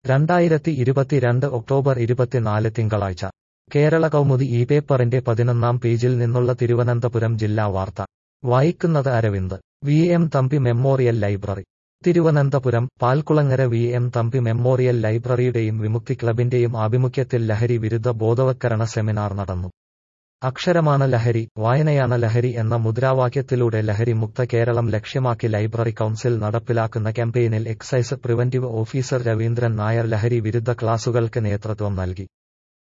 രണ്ടായിരത്തി ഇരുപത്തിരണ്ട് ഒക്ടോബർ ഇരുപത്തിനാല് തിങ്കളാഴ്ച കേരള കൗമുദി ഈ പേപ്പറിന്റെ പതിനൊന്നാം പേജിൽ നിന്നുള്ള തിരുവനന്തപുരം ജില്ലാ വാർത്ത വായിക്കുന്നത് Aravind V M Thampi memorial library Thiruvananthapuram Palkulangara V M Thampi memorial ലൈബ്രറിയുടെയും വിമുക്തി ക്ലബിന്റെയും ആഭിമുഖ്യത്തിൽ ലഹരി വിരുദ്ധ ബോധവത്കരണ സെമിനാർ നടന്നു അക്ഷരമാണ് ലഹരി വായനയാണ് ലഹരി എന്ന മുദ്രാവാക്യത്തിലൂടെ ലഹരി മുക്ത കേരളം ലക്ഷ്യമാക്കി ലൈബ്രറി കൗൺസിൽ നടപ്പിലാക്കുന്ന ക്യാമ്പയിനിൽ excise preventive officer Raveendran Nair ലഹരി വിരുദ്ധ ക്ലാസുകൾക്ക് നേതൃത്വം നൽകി